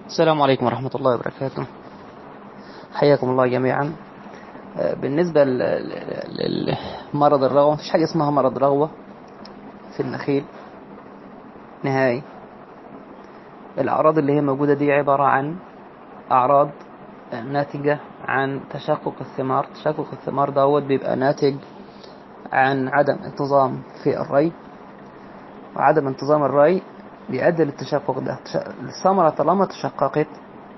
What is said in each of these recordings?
السلام عليكم ورحمة الله وبركاته حياكم الله جميعا آه، بالنسبة ل- ل- لمرض الرغوة مفيش حاجة اسمها مرض رغوة في النخيل نهائي الأعراض اللي هي موجودة دي عبارة عن أعراض ناتجة عن تشقق الثمار تشقق الثمار دوت بيبقى ناتج عن عدم انتظام في الري وعدم انتظام الري بيؤدي للتشقق ده تش- الثمرة طالما تشققت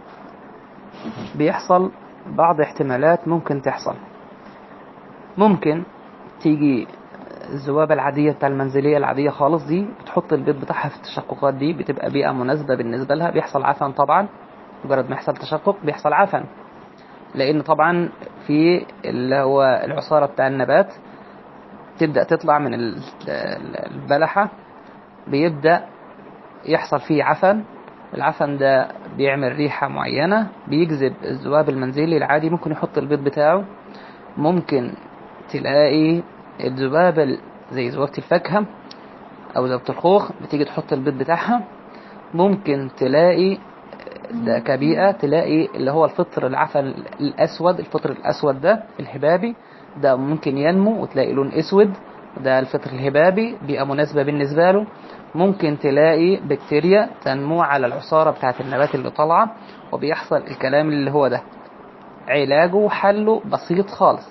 بيحصل بعض احتمالات ممكن تحصل ممكن تيجي الذبابة العادية بتاع المنزلية العادية خالص دي بتحط البيض بتاعها في التشققات دي بتبقى بيئة مناسبة بالنسبة لها بيحصل عفن طبعا مجرد ما يحصل تشقق بيحصل عفن لأن طبعا في اللي هو العصارة بتاع النبات تبدأ تطلع من ال- ال- البلحة بيبدأ يحصل فيه عفن العفن ده بيعمل ريحة معينة بيجذب الذباب المنزلي العادي ممكن يحط البيض بتاعه ممكن تلاقي الذبابة ال- زي ذبابة الفاكهة أو ذبابة الخوخ بتيجي تحط البيض بتاعها ممكن تلاقي ده كبيئة تلاقي اللي هو الفطر العفن الأسود الفطر الأسود ده الهبابي ده ممكن ينمو وتلاقي لون أسود ده الفطر الهبابي بيئة مناسبة بالنسبة له ممكن تلاقي بكتيريا تنمو على العصارة بتاعة النبات اللي طالعة وبيحصل الكلام اللي هو ده علاجه وحله بسيط خالص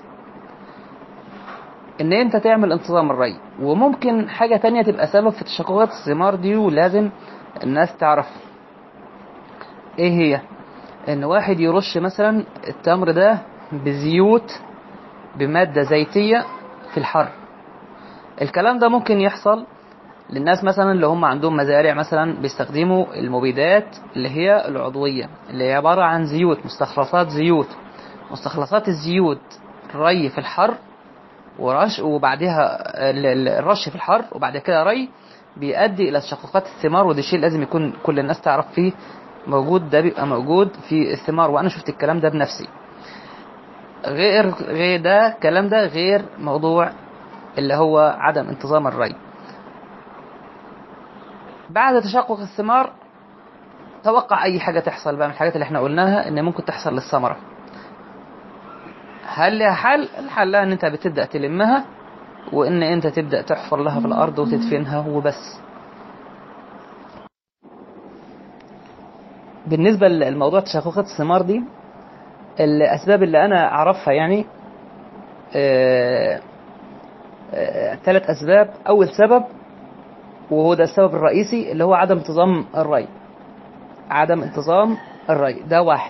ان انت تعمل انتظام الري وممكن حاجة تانية تبقى سبب في تشققات الثمار دي ولازم الناس تعرف ايه هي ان واحد يرش مثلا التمر ده بزيوت بمادة زيتية في الحر الكلام ده ممكن يحصل للناس مثلا اللي هم عندهم مزارع مثلا بيستخدموا المبيدات اللي هي العضوية اللي هي عبارة عن زيوت مستخلصات زيوت مستخلصات الزيوت ري في الحر ورش وبعدها ال- ال- الرش في الحر وبعد كده ري بيؤدي الى تشققات الثمار وده شيء لازم يكون كل الناس تعرف فيه موجود ده بيبقى موجود في الثمار وانا شفت الكلام ده بنفسي غير غير ده الكلام ده غير موضوع اللي هو عدم انتظام الري بعد تشقق الثمار توقع اي حاجه تحصل بقى من الحاجات اللي احنا قلناها ان ممكن تحصل للثمره هل لها حل الحل لها ان انت بتبدا تلمها وان انت تبدا تحفر لها في الارض وتدفنها وبس بالنسبه لموضوع تشققات الثمار دي الاسباب اللي انا اعرفها يعني ثلاث اسباب اول سبب وهو ده السبب الرئيسي اللي هو عدم انتظام الري عدم انتظام الري ده واحد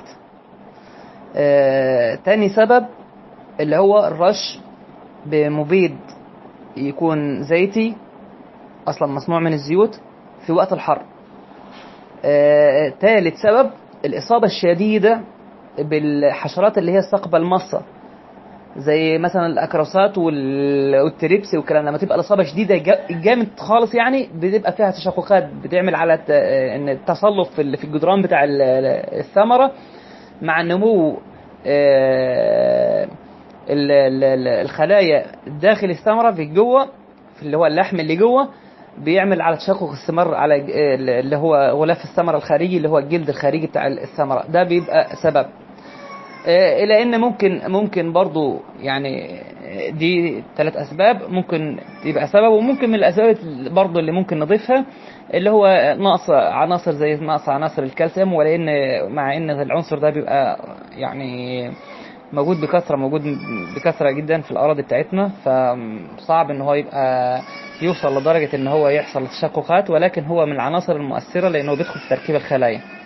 آه، تاني سبب اللي هو الرش بمبيد يكون زيتي اصلا مصنوع من الزيوت في وقت الحر آه، تالت سبب الاصابه الشديده بالحشرات اللي هي الثقبه المصه زي مثلا الاكروسات وال- والتريبس والكلام لما تبقى الاصابه شديده جا- جامد خالص يعني بتبقى فيها تشققات بتعمل على ت- ان التصلب في ال- في الجدران بتاع ال- الثمره مع نمو آه، ال- ال- ال- الخلايا داخل الثمره في جوه في اللي هو اللحم اللي جوه بيعمل على تشقق الثمر على ج- اللي هو غلاف الثمره الخارجي اللي هو الجلد الخارجي بتاع الثمره ده بيبقى سبب آه، الى ان ممكن ممكن برضو يعني آه، دي ثلاث اسباب ممكن يبقى سبب وممكن من الاسباب برضو اللي ممكن نضيفها اللي هو نقص عناصر زي نقص عناصر الكالسيوم ولان مع ان العنصر ده بيبقى يعني موجود بكثره موجود بكثره جدا في الاراضي بتاعتنا فصعب ان هو يبقى يوصل لدرجه ان هو يحصل تشققات ولكن هو من العناصر المؤثره لانه بيدخل في تركيب الخلايا